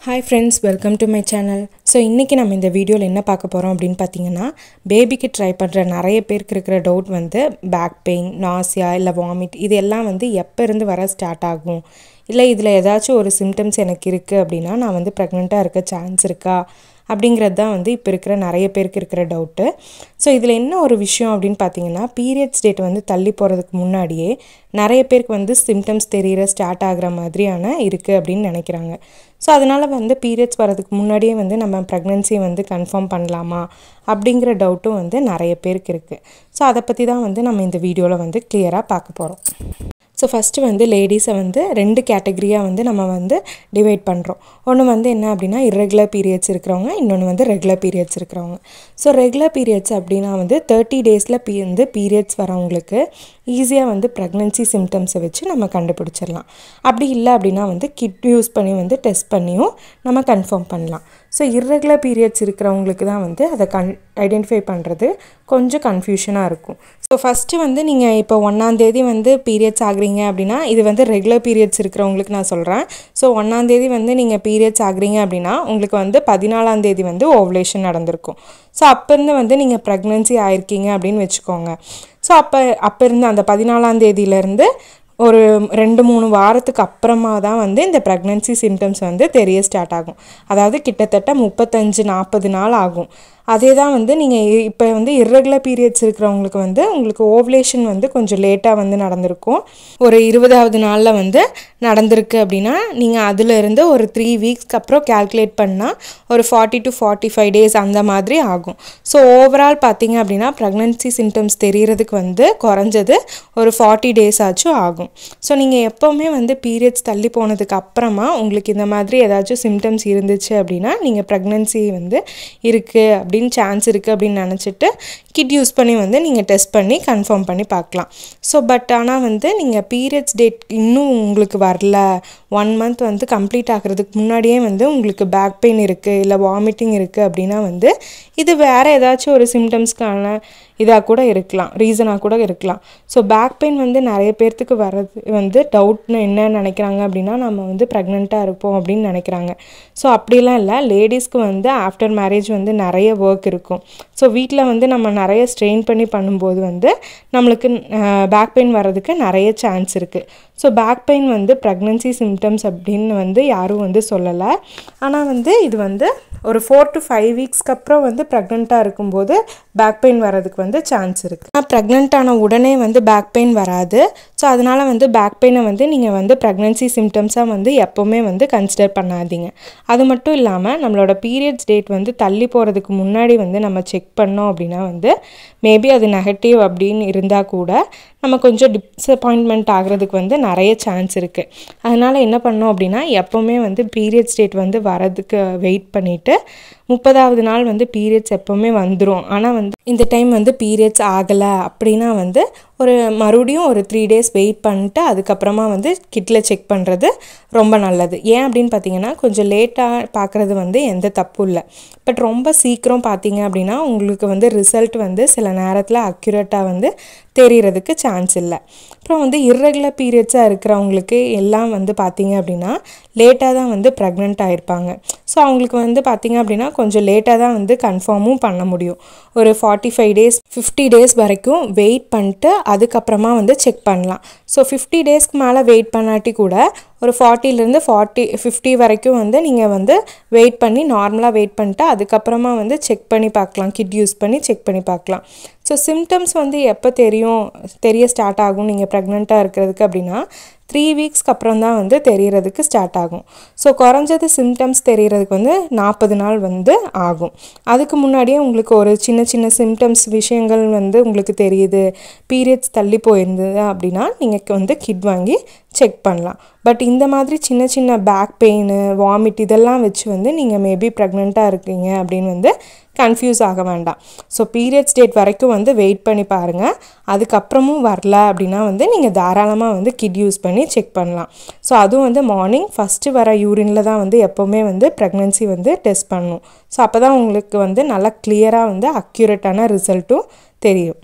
hi friends welcome to my channel so இன்றைக்கி நம்ம இந்த வீடியோவில் என்ன பார்க்க போகிறோம் அப்படின்னு பார்த்தீங்கன்னா பேபிக்கு ட்ரை பண்ணுற நிறைய பேருக்கு இருக்கிற டவுட் வந்து பேக் பெயின் நாசியா இல்லை வாமிட் இது எல்லாம் வந்து எப்போ இருந்து வர ஸ்டார்ட் ஆகும் இல்லை இதில் ஏதாச்சும் ஒரு சிம்டம்ஸ் எனக்கு இருக்குது அப்படின்னா நான் வந்து ப்ரெக்னெண்ட்டாக இருக்க சான்ஸ் இருக்கா அப்படிங்கிறது தான் வந்து இப்போ இருக்கிற நிறைய பேருக்கு இருக்கிற டவுட்டு ஸோ இதில் என்ன ஒரு விஷயம் அப்படின்னு பார்த்தீங்கன்னா பீரியட்ஸ் டேட் வந்து தள்ளி போகிறதுக்கு முன்னாடியே நிறைய பேருக்கு வந்து சிம்டம்ஸ் தெரிகிற ஸ்டார்ட் ஆகிற மாதிரியான இருக்குது அப்படின்னு நினைக்கிறாங்க ஸோ அதனால் வந்து பீரியட்ஸ் வரதுக்கு முன்னாடியே வந்து நம்ம ப்ரெக்னென்சியை வந்து கன்ஃபார்ம் பண்ணலாமா அப்படிங்கிற டவுட்டும் வந்து நிறைய பேருக்கு இருக்குது ஸோ அதை பற்றி தான் வந்து நம்ம இந்த வீடியோவில் வந்து கிளியராக பார்க்க போகிறோம் ஸோ ஃபஸ்ட்டு வந்து லேடிஸை வந்து ரெண்டு கேட்டகரியாக வந்து நம்ம வந்து டிவைட் பண்ணுறோம் ஒன்று வந்து என்ன அப்படின்னா இர்ரெகுலர் பீரியட்ஸ் இருக்கிறவங்க இன்னொன்று வந்து ரெகுலர் பீரியட்ஸ் இருக்கிறவங்க ஸோ ரெகுலர் பீரியட்ஸ் அப்படின்னா வந்து தேர்ட்டி டேஸில் பீ வந்து பீரியட்ஸ் வரவங்களுக்கு ஈஸியாக வந்து ப்ரெக்னென்சி சிம்டம்ஸை வச்சு நம்ம கண்டுபிடிச்சிடலாம் அப்படி இல்லை அப்படின்னா வந்து கிட் யூஸ் பண்ணி வந்து டெஸ்ட் பண்ணியும் நம்ம கன்ஃபார்ம் பண்ணலாம் ஸோ இர்ரெகுலர் பீரியட்ஸ் இருக்கிறவங்களுக்கு தான் வந்து அதை கன் ஐடென்டிஃபை பண்ணுறது கொஞ்சம் கன்ஃபியூஷனாக இருக்கும் ஸோ ஃபஸ்ட்டு வந்து நீங்கள் இப்போ ஒன்றாந்தேதி வந்து பீரியட்ஸ் ஆகுறீங்க அப்படின்னா இது வந்து ரெகுலர் பீரியட்ஸ் இருக்கிறவங்களுக்கு நான் சொல்கிறேன் ஸோ ஒன்றாந்தேதி வந்து நீங்கள் பீரியட்ஸ் ஆகுறீங்க அப்படின்னா உங்களுக்கு வந்து பதினாலாந்தேதி வந்து ஓவலேஷன் நடந்திருக்கும் ஸோ அப்போருந்து வந்து நீங்கள் ப்ரெக்னென்சி ஆயிருக்கீங்க அப்படின்னு வச்சுக்கோங்க ஸோ அப்போ அப்போ இருந்து அந்த பதினாலாம் தேதியிலேருந்து ஒரு ரெண்டு மூணு வாரத்துக்கு அப்புறமா தான் வந்து இந்த ப்ரெக்னென்சி சிம்டம்ஸ் வந்து தெரிய ஸ்டார்ட் ஆகும் அதாவது கிட்டத்தட்ட முப்பத்தஞ்சு நாற்பது நாள் ஆகும் அதே தான் வந்து நீங்கள் இப்போ வந்து இர்ரெகுலர் பீரியட்ஸ் இருக்கிறவங்களுக்கு வந்து உங்களுக்கு ஓவலேஷன் வந்து கொஞ்சம் லேட்டாக வந்து நடந்திருக்கும் ஒரு இருபதாவது நாளில் வந்து நடந்திருக்கு அப்படின்னா நீங்கள் அதிலிருந்து ஒரு த்ரீ வீக்ஸ்க்கு அப்புறம் கேல்குலேட் பண்ணால் ஒரு forty to forty five days அந்த மாதிரி ஆகும் ஸோ ஓவரால் பார்த்தீங்க அப்படின்னா ப்ரெக்னென்சி சிம்டம்ஸ் தெரியறதுக்கு வந்து குறைஞ்சது ஒரு ஃபார்ட்டி டேஸ் ஆச்சும் ஆகும் ஸோ நீங்கள் எப்போவுமே வந்து பீரியட்ஸ் தள்ளி போனதுக்கு அப்புறமா உங்களுக்கு இந்த மாதிரி ஏதாச்சும் சிம்டம்ஸ் இருந்துச்சு அப்படின்னா நீங்கள் ப்ரெக்னென்சி வந்து இருக்குது அப்படின்னு சான்ஸ் இருக்குது அப்படின்னு நினச்சிட்டு கிட் யூஸ் பண்ணி வந்து நீங்கள் டெஸ்ட் பண்ணி கன்ஃபார்ம் பண்ணி பார்க்கலாம் ஸோ பட் ஆனால் வந்து நீங்கள் பீரியட்ஸ் டேட் இன்னும் உங்களுக்கு வரல ஒன் மந்த் வந்து கம்ப்ளீட் ஆகிறதுக்கு முன்னாடியே வந்து உங்களுக்கு பேக் பெயின் இருக்குது இல்லை வாமிட்டிங் இருக்குது அப்படின்னா வந்து இது வேறு ஏதாச்சும் ஒரு சிம்டம்ஸ்க்கான இதாக கூட இருக்கலாம் ரீசனாக கூட இருக்கலாம் ஸோ பேக் பெயின் வந்து நிறைய பேர்த்துக்கு வர்றது வந்து டவுட்னு என்ன நினைக்கிறாங்க அப்படின்னா நம்ம வந்து ப்ரெக்னெண்ட்டாக இருப்போம் அப்படின்னு நினைக்கிறாங்க ஸோ அப்படிலாம் இல்லை லேடிஸ்க்கு வந்து ஆஃப்டர் மேரேஜ் வந்து நிறைய ஒர்க் இருக்கும் ஸோ வீட்டில் வந்து நம்ம நிறைய ஸ்ட்ரெயின் பண்ணி பண்ணும்போது வந்து நம்மளுக்கு பேக் பெயின் வர்றதுக்கு நிறைய சான்ஸ் இருக்குது ஸோ பேக் பெயின் வந்து ப்ரெக்னென்சி சிம்டம்ஸ் அப்படின்னு வந்து யாரும் வந்து சொல்லலை ஆனால் வந்து இது வந்து ஒரு ஃபோர் டு ஃபைவ் வீக்ஸ்க்கு அப்புறம் வந்து ப்ரெக்னெண்ட்டாக இருக்கும்போது பேக் பெயின் வர்றதுக்கு வந்து சான்ஸ் இருக்குது ஆனால் ப்ரெக்னென்ட் ஆன உடனே வந்து பேக் பெயின் வராது ஸோ அதனால் வந்து பேக் பெயினை வந்து நீங்கள் வந்து ப்ரெக்னென்சி சிம்டம்ஸாக வந்து எப்போவுமே வந்து கன்சிடர் பண்ணாதீங்க அது மட்டும் இல்லாமல் நம்மளோட பீரியட்ஸ் டேட் வந்து தள்ளி போகிறதுக்கு முன்னாடி வந்து நம்ம செக் பண்ணோம் அப்படின்னா வந்து மேபி அது நெகட்டிவ் அப்படின்னு இருந்தால் கூட நம்ம கொஞ்சம் டிசப்பாயின்மெண்ட் ஆகிறதுக்கு வந்து நிறைய சான்ஸ் இருக்குது அதனால் என்ன பண்ணோம் அப்படின்னா எப்போவுமே வந்து பீரியட்ஸ் டேட் வந்து வரதுக்கு வெயிட் பண்ணிவிட்டு முப்பதாவது நாள் வந்து பீரியட்ஸ் எப்போவுமே வந்துடும் ஆனால் வந்து இந்த டைம் வந்து பீரியட்ஸ் ஆகலை அப்படின்னா வந்து ஒரு மறுபடியும் ஒரு த்ரீ டேஸ் வெயிட் பண்ணிட்டு அதுக்கப்புறமா வந்து கிட்டில் செக் பண்ணுறது ரொம்ப நல்லது ஏன் அப்படின்னு பார்த்தீங்கன்னா கொஞ்சம் லேட்டாக பார்க்குறது வந்து எந்த தப்பும் இல்லை பட் ரொம்ப சீக்கிரம் பார்த்தீங்க அப்படின்னா உங்களுக்கு வந்து ரிசல்ட் வந்து சில நேரத்தில் அக்யூரேட்டாக வந்து தெரியறதுக்கு சான்ஸ் இல்லை அப்புறம் வந்து இர்ரெகுலர் பீரியட்ஸாக இருக்கிறவங்களுக்கு எல்லாம் வந்து பார்த்தீங்க அப்படின்னா லேட்டாக தான் வந்து ப்ரெக்னென்ட் ஆகிருப்பாங்க ஸோ அவங்களுக்கு வந்து பார்த்தீங்க அப்படின்னா கொஞ்சம் லேட்டாக தான் வந்து கன்ஃபார்மும் பண்ண முடியும் ஒரு forty five days fifty days வரைக்கும் வெயிட் பண்ணிட்டு அதுக்கப்புறமா வந்து செக் பண்ணலாம் ஸோ ஃபிஃப்டி டேஸ்க்கு மேலே வெயிட் பண்ணாட்டி கூட ஒரு ஃபார்ட்டிலேருந்து ஃபார்ட்டி ஃபிஃப்டி வரைக்கும் வந்து நீங்கள் வந்து வெயிட் பண்ணி நார்மலாக வெயிட் பண்ணிட்டு அதுக்கப்புறமா வந்து செக் பண்ணி பார்க்கலாம் கிட் யூஸ் பண்ணி செக் பண்ணி பார்க்கலாம் ஸோ சிம்டம்ஸ் வந்து எப்போ தெரியும் தெரிய ஸ்டார்ட் ஆகும் நீங்கள் ப்ரெக்னெண்ட்டாக இருக்கிறதுக்கு அப்படின்னா த்ரீ வீக்ஸ்க்கு அப்புறம் தான் வந்து தெரியறதுக்கு ஸ்டார்ட் ஆகும் ஸோ குறைஞ்சது சிம்டம்ஸ் தெரியறதுக்கு வந்து நாற்பது நாள் வந்து ஆகும் அதுக்கு முன்னாடியே உங்களுக்கு ஒரு சின்ன சின்ன சிம்டம்ஸ் விஷயங்கள் வந்து உங்களுக்கு தெரியுது பீரியட்ஸ் தள்ளி போயிருந்தது அப்படின்னா நீங்கள் வந்து கிட் வாங்கி செக் பண்ணலாம் பட் இந்த மாதிரி சின்ன சின்ன பேக் பெயின் வாமிட் இதெல்லாம் வச்சு வந்து நீங்கள் மேபி ப்ரெக்னெண்ட்டாக இருக்கீங்க அப்படின்னு வந்து கன்ஃபியூஸ் ஆக வேண்டாம் ஸோ பீரியட்ஸ் டேட் வரைக்கும் வந்து வெயிட் பண்ணி பாருங்கள் அதுக்கப்புறமும் வரல அப்படின்னா வந்து நீங்கள் தாராளமாக வந்து கிட் யூஸ் பண்ணி செக் பண்ணலாம் ஸோ அதுவும் வந்து மார்னிங் ஃபஸ்ட்டு வர யூரினில் தான் வந்து எப்போவுமே வந்து ப்ரெக்னென்சி வந்து டெஸ்ட் பண்ணணும் ஸோ அப்போ தான் உங்களுக்கு வந்து நல்லா கிளியராக வந்து அக்யூரேட்டான ரிசல்ட்டும் தெரியும்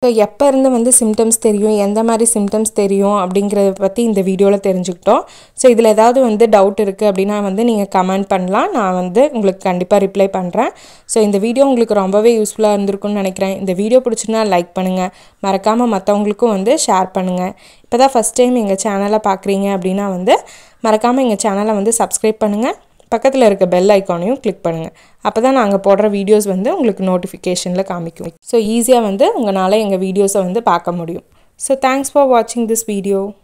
ஸோ எப்போ இருந்து வந்து சிம்டம்ஸ் தெரியும் எந்த மாதிரி சிம்டம்ஸ் தெரியும் அப்படிங்கிறத பற்றி இந்த வீடியோவில் தெரிஞ்சுக்கிட்டோம் ஸோ இதில் ஏதாவது வந்து டவுட் இருக்குது அப்படின்னா வந்து நீங்கள் கமெண்ட் பண்ணலாம் நான் வந்து உங்களுக்கு கண்டிப்பாக ரிப்ளை பண்ணுறேன் ஸோ இந்த வீடியோ உங்களுக்கு ரொம்பவே யூஸ்ஃபுல்லாக இருந்திருக்கும்னு நினைக்கிறேன் இந்த வீடியோ பிடிச்சிருந்தா லைக் பண்ணுங்கள் மறக்காமல் மற்றவங்களுக்கும் வந்து ஷேர் பண்ணுங்கள் இப்போ தான் ஃபஸ்ட் டைம் எங்கள் சேனலை பார்க்குறீங்க அப்படின்னா வந்து மறக்காமல் எங்கள் சேனலை வந்து சப்ஸ்கிரைப் பண்ணுங்கள் பக்கத்தில் இருக்க பெல் ஐக்கானையும் கிளிக் பண்ணுங்கள் அப்போ தான் நாங்கள் போடுற வீடியோஸ் வந்து உங்களுக்கு நோட்டிஃபிகேஷனில் காமிக்கும் ஸோ ஈஸியாக வந்து உங்களால் எங்கள் வீடியோஸை வந்து பார்க்க முடியும் ஸோ தேங்க்ஸ் ஃபார் வாட்சிங் திஸ் வீடியோ